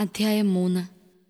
അധ്യായം മൂന്ന്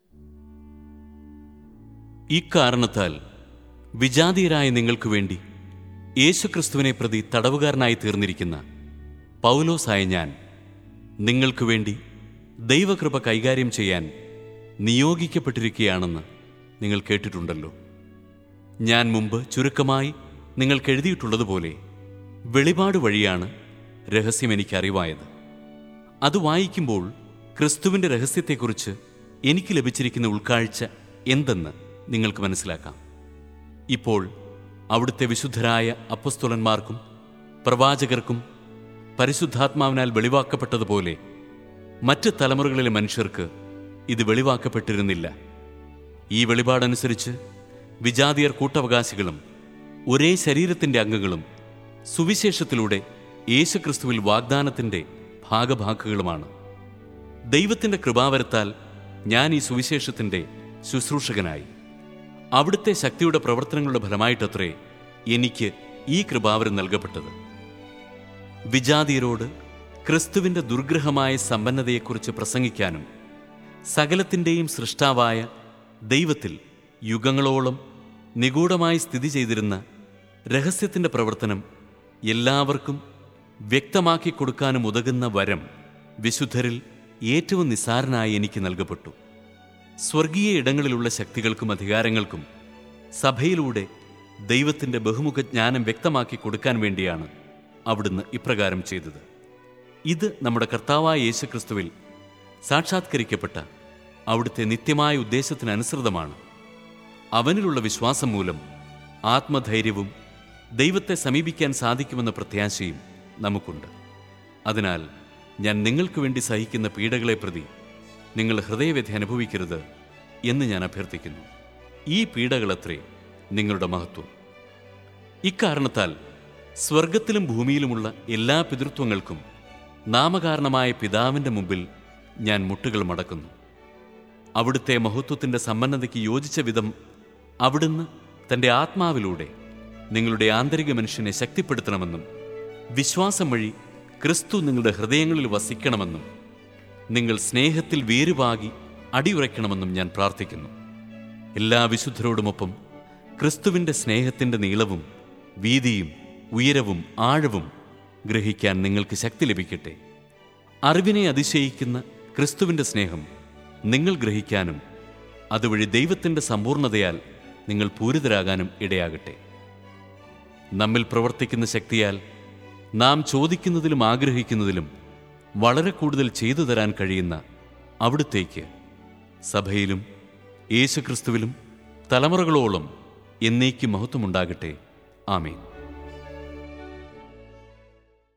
ഇക്കാരണത്താൽ വിജാതീയരായ നിങ്ങൾക്ക് വേണ്ടി യേശുക്രിസ്തുവിനെ പ്രതി തടവുകാരനായി തീർന്നിരിക്കുന്ന പൗലോസായ ഞാൻ നിങ്ങൾക്ക് വേണ്ടി ദൈവകൃപ കൈകാര്യം ചെയ്യാൻ നിയോഗിക്കപ്പെട്ടിരിക്കുകയാണെന്ന് നിങ്ങൾ കേട്ടിട്ടുണ്ടല്ലോ ഞാൻ മുമ്പ് ചുരുക്കമായി നിങ്ങൾക്ക് എഴുതിയിട്ടുള്ളതുപോലെ വെളിപാട് വഴിയാണ് രഹസ്യം എനിക്ക് അറിവായത് അത് വായിക്കുമ്പോൾ ക്രിസ്തുവിൻ്റെ രഹസ്യത്തെക്കുറിച്ച് എനിക്ക് ലഭിച്ചിരിക്കുന്ന ഉൾക്കാഴ്ച എന്തെന്ന് നിങ്ങൾക്ക് മനസ്സിലാക്കാം ഇപ്പോൾ അവിടുത്തെ വിശുദ്ധരായ അപ്പസ്തുലന്മാർക്കും പ്രവാചകർക്കും പരിശുദ്ധാത്മാവിനാൽ വെളിവാക്കപ്പെട്ടതുപോലെ മറ്റ് തലമുറകളിലെ മനുഷ്യർക്ക് ഇത് വെളിവാക്കപ്പെട്ടിരുന്നില്ല ഈ വെളിപാടനുസരിച്ച് വിജാതിയർ കൂട്ടവകാശികളും ഒരേ ശരീരത്തിൻ്റെ അംഗങ്ങളും സുവിശേഷത്തിലൂടെ യേശുക്രിസ്തുവിൽ വാഗ്ദാനത്തിൻ്റെ ഭാഗഭാക്കുകളുമാണ് ദൈവത്തിൻ്റെ കൃപാവരത്താൽ ഞാൻ ഈ സുവിശേഷത്തിൻ്റെ ശുശ്രൂഷകനായി അവിടുത്തെ ശക്തിയുടെ പ്രവർത്തനങ്ങളുടെ ഫലമായിട്ടത്രേ എനിക്ക് ഈ കൃപാവരം നൽകപ്പെട്ടത് വിജാതിയരോട് ക്രിസ്തുവിൻ്റെ ദുർഗ്രഹമായ സമ്പന്നതയെക്കുറിച്ച് പ്രസംഗിക്കാനും സകലത്തിൻ്റെയും സൃഷ്ടാവായ ദൈവത്തിൽ യുഗങ്ങളോളം നിഗൂഢമായി സ്ഥിതി ചെയ്തിരുന്ന രഹസ്യത്തിൻ്റെ പ്രവർത്തനം എല്ലാവർക്കും വ്യക്തമാക്കി കൊടുക്കാനും ഉതകുന്ന വരം വിശുദ്ധരിൽ ഏറ്റവും നിസ്സാരനായി എനിക്ക് നൽകപ്പെട്ടു സ്വർഗീയ ഇടങ്ങളിലുള്ള ശക്തികൾക്കും അധികാരങ്ങൾക്കും സഭയിലൂടെ ദൈവത്തിൻ്റെ ബഹുമുഖ ജ്ഞാനം വ്യക്തമാക്കി കൊടുക്കാൻ വേണ്ടിയാണ് അവിടുന്ന് ഇപ്രകാരം ചെയ്തത് ഇത് നമ്മുടെ കർത്താവായ യേശുക്രിസ്തുവിൽ സാക്ഷാത്കരിക്കപ്പെട്ട അവിടുത്തെ നിത്യമായ ഉദ്ദേശത്തിനനുസൃതമാണ് അവനിലുള്ള വിശ്വാസം മൂലം ആത്മധൈര്യവും ദൈവത്തെ സമീപിക്കാൻ സാധിക്കുമെന്ന പ്രത്യാശയും നമുക്കുണ്ട് അതിനാൽ ഞാൻ നിങ്ങൾക്ക് വേണ്ടി സഹിക്കുന്ന പീഡകളെ പ്രതി നിങ്ങൾ ഹൃദയവ്യഥ അനുഭവിക്കരുത് എന്ന് ഞാൻ അഭ്യർത്ഥിക്കുന്നു ഈ പീഡകളത്രേ നിങ്ങളുടെ മഹത്വം ഇക്കാരണത്താൽ സ്വർഗത്തിലും ഭൂമിയിലുമുള്ള എല്ലാ പിതൃത്വങ്ങൾക്കും നാമകാരണമായ പിതാവിൻ്റെ മുമ്പിൽ ഞാൻ മുട്ടുകൾ മടക്കുന്നു അവിടുത്തെ മഹത്വത്തിൻ്റെ സമ്പന്നതയ്ക്ക് യോജിച്ച വിധം അവിടുന്ന് തൻ്റെ ആത്മാവിലൂടെ നിങ്ങളുടെ ആന്തരിക മനുഷ്യനെ ശക്തിപ്പെടുത്തണമെന്നും വിശ്വാസം വഴി ക്രിസ്തു നിങ്ങളുടെ ഹൃദയങ്ങളിൽ വസിക്കണമെന്നും നിങ്ങൾ സ്നേഹത്തിൽ വേരുപാകി അടിയുറയ്ക്കണമെന്നും ഞാൻ പ്രാർത്ഥിക്കുന്നു എല്ലാ വിശുദ്ധരോടുമൊപ്പം ക്രിസ്തുവിൻ്റെ സ്നേഹത്തിൻ്റെ നീളവും വീതിയും ഉയരവും ആഴവും ഗ്രഹിക്കാൻ നിങ്ങൾക്ക് ശക്തി ലഭിക്കട്ടെ അറിവിനെ അതിശയിക്കുന്ന ക്രിസ്തുവിൻ്റെ സ്നേഹം നിങ്ങൾ ഗ്രഹിക്കാനും അതുവഴി ദൈവത്തിൻ്റെ സമ്പൂർണതയാൽ നിങ്ങൾ പൂരിതരാകാനും ഇടയാകട്ടെ നമ്മിൽ പ്രവർത്തിക്കുന്ന ശക്തിയാൽ നാം ചോദിക്കുന്നതിലും ആഗ്രഹിക്കുന്നതിലും വളരെ കൂടുതൽ ചെയ്തു തരാൻ കഴിയുന്ന അവിടുത്തേക്ക് സഭയിലും യേശുക്രിസ്തുവിലും തലമുറകളോളം എന്നേക്കും മഹത്വമുണ്ടാകട്ടെ ആമേൻ